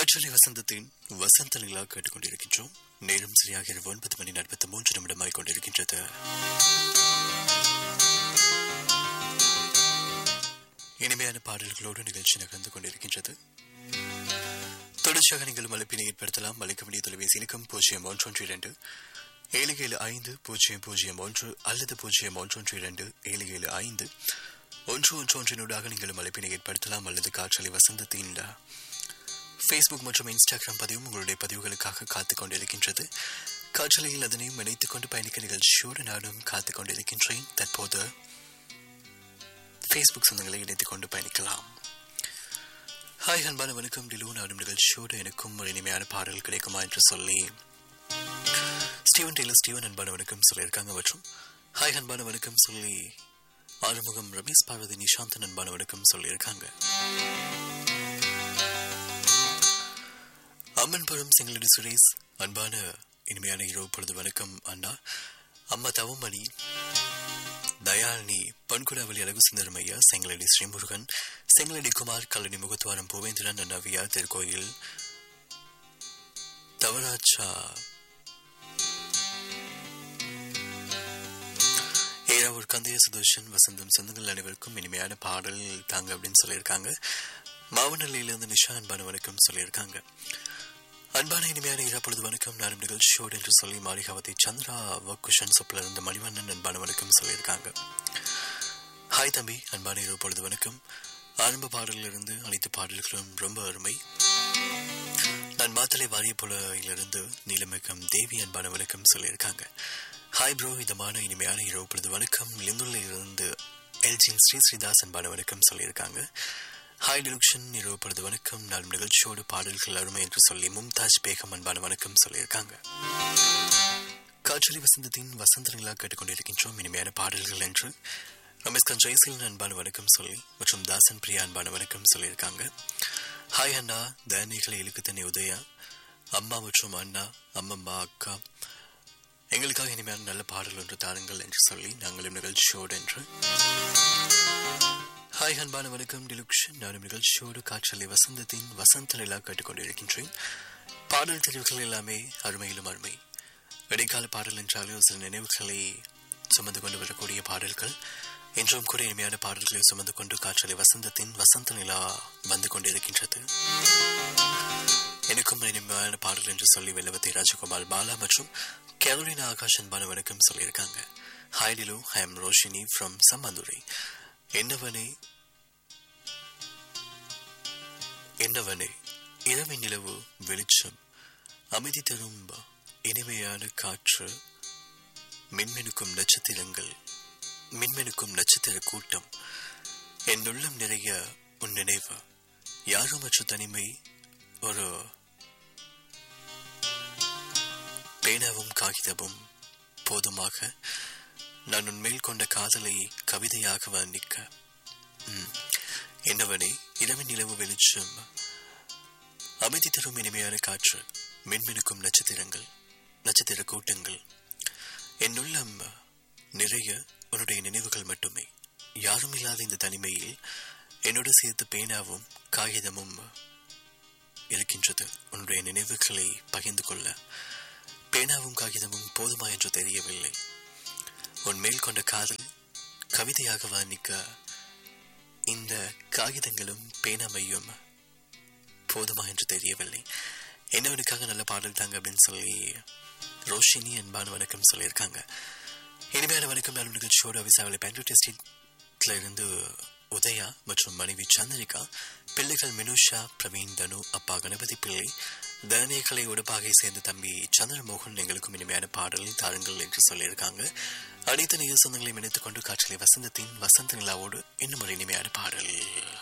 காற்றலை வசந்தத்தின் வசந்த நிலா கேட்டுக்கொண்டிருக்கின்றோம் நேரம் சரியாக இரவு ஒன்பது மணி நாற்பத்தி மூன்று நிமிடமாய் கொண்டிருக்கின்றது இனிமையான பாடல்களோடு நிகழ்ச்சி நகர்ந்து கொண்டிருக்கின்றது தொடர்ச்சியாக நீங்கள் அழைப்பினை ஏற்படுத்தலாம் அழைக்க வேண்டிய தொலைபேசி இலக்கம் பூஜ்ஜியம் ஒன்றொன்று இரண்டு ஏழு ஏழு ஐந்து பூஜ்ஜியம் பூஜ்ஜியம் ஒன்று அல்லது பூஜ்ஜியம் ஒன்றொன்று இரண்டு ஏழு ஏழு ஐந்து ஒன்று ஒன்று ஒன்றினூடாக நீங்கள் அழைப்பினை ஏற்படுத்தலாம் அல்லது காற்றலை வசந்தத்தின் ஃபேஸ்புக் மற்றும் இன்ஸ்டாகிராம் பதிவும் உங்களுடைய பதிவுகளுக்காக காத்துக் கொண்டிருக்கின்றது காற்றலையில் அதனையும் இணைத்துக் கொண்டு பயணிக்க நிகழ்ச்சியோடு நானும் காத்துக் கொண்டிருக்கின்றேன் தற்போது ஃபேஸ்புக் சொந்தங்களை இணைத்துக் கொண்டு பயணிக்கலாம் ஹாய் அன்பான வணக்கம் டிலு நாடும் நிகழ்ச்சியோடு எனக்கும் ஒரு இனிமையான பாடல் கிடைக்குமா என்று சொல்லி ஸ்டீவன் டெய்லர் ஸ்டீவன் அன்பான வணக்கம் சொல்லியிருக்காங்க மற்றும் ஹாய் அன்பான வணக்கம் சொல்லி ஆறுமுகம் ரமேஷ் பார்வதி நிஷாந்தன் அன்பான வணக்கம் சொல்லியிருக்காங்க அம்மன்புரம் செங்கலடி சுரேஷ் அன்பான இனிமையான இரவு பொழுது வணக்கம் அண்ணா அம்மா தவமணி தயாளினி பன்குடாவளி அழகு சுந்தரம் ஐயா செங்கலடி ஸ்ரீமுருகன் செங்கலடி குமார் கல்லணி முகத்துவாரம் பூவேந்திரன் நவ்யா திருக்கோயில் தவராச்சா ஏராவூர் கந்தைய சுதர்ஷன் வசந்தம் சொந்தங்கள் அனைவருக்கும் இனிமையான பாடல் தாங்க அப்படின்னு சொல்லியிருக்காங்க மாவனல்லையிலிருந்து நிஷா அன்பான வணக்கம் சொல்லியிருக்காங்க அன்பான இனிமையான இரப்பொழுது வணக்கம் நானும் நிகழ்ச்சியோடு என்று சொல்லி மாளிகாவதி சந்திரா வக்குஷன் சொப்பில் இருந்த மணிவண்ணன் அன்பான வணக்கம் சொல்லியிருக்காங்க ஹாய் தம்பி அன்பான இரப்பொழுது வணக்கம் ஆரம்ப பாடலிலிருந்து அனைத்து பாடல்களும் ரொம்ப அருமை நான் மாத்தலை வாரிய புலையிலிருந்து நீலமிகம் தேவி அன்பான வணக்கம் சொல்லியிருக்காங்க ஹாய் ப்ரோ இதமான இனிமையான இரவு பொழுது வணக்கம் லிந்துள்ள இருந்து எல்ஜின் ஸ்ரீ ஸ்ரீதாஸ் அன்பான வணக்கம் சொல்லியிருக்காங்க ஹாய் டிலுக்ஷன் இரவு பொழுது வணக்கம் நான் நிகழ்ச்சியோடு பாடல்கள் அருமை என்று சொல்லி மும்தாஜ் பேகம் அன்பான வணக்கம் சொல்லியிருக்காங்க காற்றலி வசந்தத்தின் வசந்த நிலா கேட்டுக்கொண்டிருக்கின்றோம் இனிமையான பாடல்கள் என்று ரமேஷ்கன் ஜெயசீலன் அன்பான வணக்கம் சொல்லி மற்றும் தாசன் பிரியா அன்பான வணக்கம் சொல்லியிருக்காங்க ஹாய் அண்ணா தயனிகளை இழுக்கு தண்ணி உதயா அம்மா மற்றும் அண்ணா அம்மம்மா அக்கா எங்களுக்காக இனிமையான நல்ல பாடல் ஒன்று தாருங்கள் என்று சொல்லி நாங்களும் நிகழ்ச்சியோடு என்று ஹாய் அன்பான வணக்கம் டிலுக்ஷன் நானும் நிகழ்ச்சியோடு காற்றலை வசந்தத்தின் வசந்த நிலா கேட்டுக்கொண்டிருக்கின்றேன் பாடல் தெரிவுகள் எல்லாமே அருமையிலும் அருமை இடைக்கால பாடல் என்றாலே ஒரு சில நினைவுகளை சுமந்து கொண்டு வரக்கூடிய பாடல்கள் என்றும் கூட இனிமையான பாடல்களை சுமந்து கொண்டு காற்றலை வசந்தத்தின் வசந்த நிலா வந்து கொண்டிருக்கின்றது எனக்கும் இனிமையான பாடல் என்று சொல்லி வெள்ளவத்தை ராஜகோபால் பாலா மற்றும் கேரோலினா ஆகாஷ் அன்பான வணக்கம் சொல்லியிருக்காங்க hi Dilu I am Roshini from Sammandurai என்னவனே என்னவனே இரவின் நிலவு வெளிச்சம் அமைதி தரும் இனிமையான காற்று மின்மினுக்கும் நட்சத்திரங்கள் மின்மினுக்கும் நட்சத்திர கூட்டம் என் உள்ளம் நிறைய உன் நினைவு யாருமற்ற தனிமை ஒரு பேனாவும் காகிதமும் போதுமாக நான் உன்மேல் கொண்ட காதலை கவிதையாக வர்ணிக்க என்னவனே இரவின் நிலவு வெளிச்சம் அமைதி தரும் இனிமையான காற்று மின்மினுக்கும் நட்சத்திரங்கள் நட்சத்திர கூட்டங்கள் என் உள்ளம் நிறைய உன்னுடைய நினைவுகள் மட்டுமே யாரும் இல்லாத இந்த தனிமையில் என்னோடு சேர்த்து பேனாவும் காகிதமும் இருக்கின்றது உன்னுடைய நினைவுகளை பகிர்ந்து கொள்ள பேனாவும் காகிதமும் போதுமா என்று தெரியவில்லை உன் மேல் கொண்ட காதல் கவிதையாக வர்ணிக்க இந்த காகிதங்களும் பேனாமையும் போதுமா என்று தெரியவில்லை என்னவனுக்காக நல்ல பாடல் தாங்க அப்படின்னு சொல்லி ரோஷினி அன்பான வணக்கம் சொல்லியிருக்காங்க இனிமையான வணக்கம் நாளும் நிகழ்ச்சியோடு விசாவளை பெங்களூர் எஸ்டேட்ல இருந்து உதயா மற்றும் மனைவி சந்திரிகா பிள்ளைகள் மினுஷா பிரவீன் தனு அப்பா கணபதி பிள்ளை தனேகளை உடப்பாகை சேர்ந்த தம்பி சந்திரமோகன் எங்களுக்கும் இனிமையான பாடலை தாருங்கள் என்று சொல்லியிருக்காங்க அனைத்து நிகழ் சொந்தங்களையும் இணைத்துக் கொண்டு காற்றலை வசந்தத்தின் வசந்த நிலாவோடு இன்னும் ஒரு இனிமையான பாடல்